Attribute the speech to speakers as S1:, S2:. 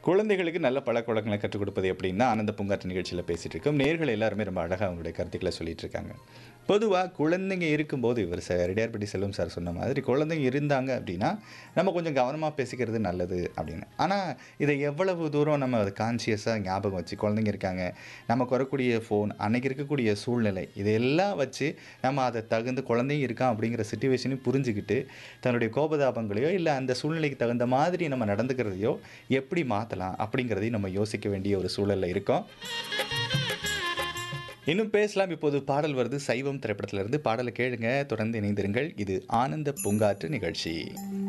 S1: குழந்தைகளுக்கு நல்ல பழக்கவழக்கங்களை கற்றுக் கொடுப்பது எப்படின்னா ஆனந்த பூங்காற்று நிகழ்ச்சியில் பேசிட்டு இருக்கோம் நேர்கள் எல்லாருமே ரொம்ப அழகாக அவங்களுடைய கருத்துக்களை சொல்லிட்டு இருக்காங்க பொதுவாக குழந்தைங்க இருக்கும்போது இவர் சார் ரெடியார்பட்டி செல்வம் சார் சொன்ன மாதிரி குழந்தைங்க இருந்தாங்க அப்படின்னா நம்ம கொஞ்சம் கவனமாக பேசிக்கிறது நல்லது அப்படின்னு ஆனால் இதை எவ்வளவு தூரம் நம்ம அதை கான்சியஸாக ஞாபகம் வச்சு குழந்தைங்க இருக்காங்க நமக்கு வரக்கூடிய ஃபோன் அன்னைக்கு இருக்கக்கூடிய சூழ்நிலை இதையெல்லாம் வச்சு நம்ம அதை தகுந்த குழந்தைங்க இருக்கான் அப்படிங்கிற சுச்சுவேஷனையும் புரிஞ்சுக்கிட்டு தன்னுடைய கோபதாபங்களையோ இல்லை அந்த சூழ்நிலைக்கு தகுந்த மாதிரி நம்ம நடந்துக்கிறதையோ எப்படி மாற்றலாம் அப்படிங்கிறதையும் நம்ம யோசிக்க வேண்டிய ஒரு சூழலில் இருக்கோம் இன்னும் பேசலாம் இப்போது பாடல் வருது சைவம் திரைப்படத்திலிருந்து பாடலை கேளுங்க தொடர்ந்து இணைந்திருங்கள் இது ஆனந்த பூங்காற்று நிகழ்ச்சி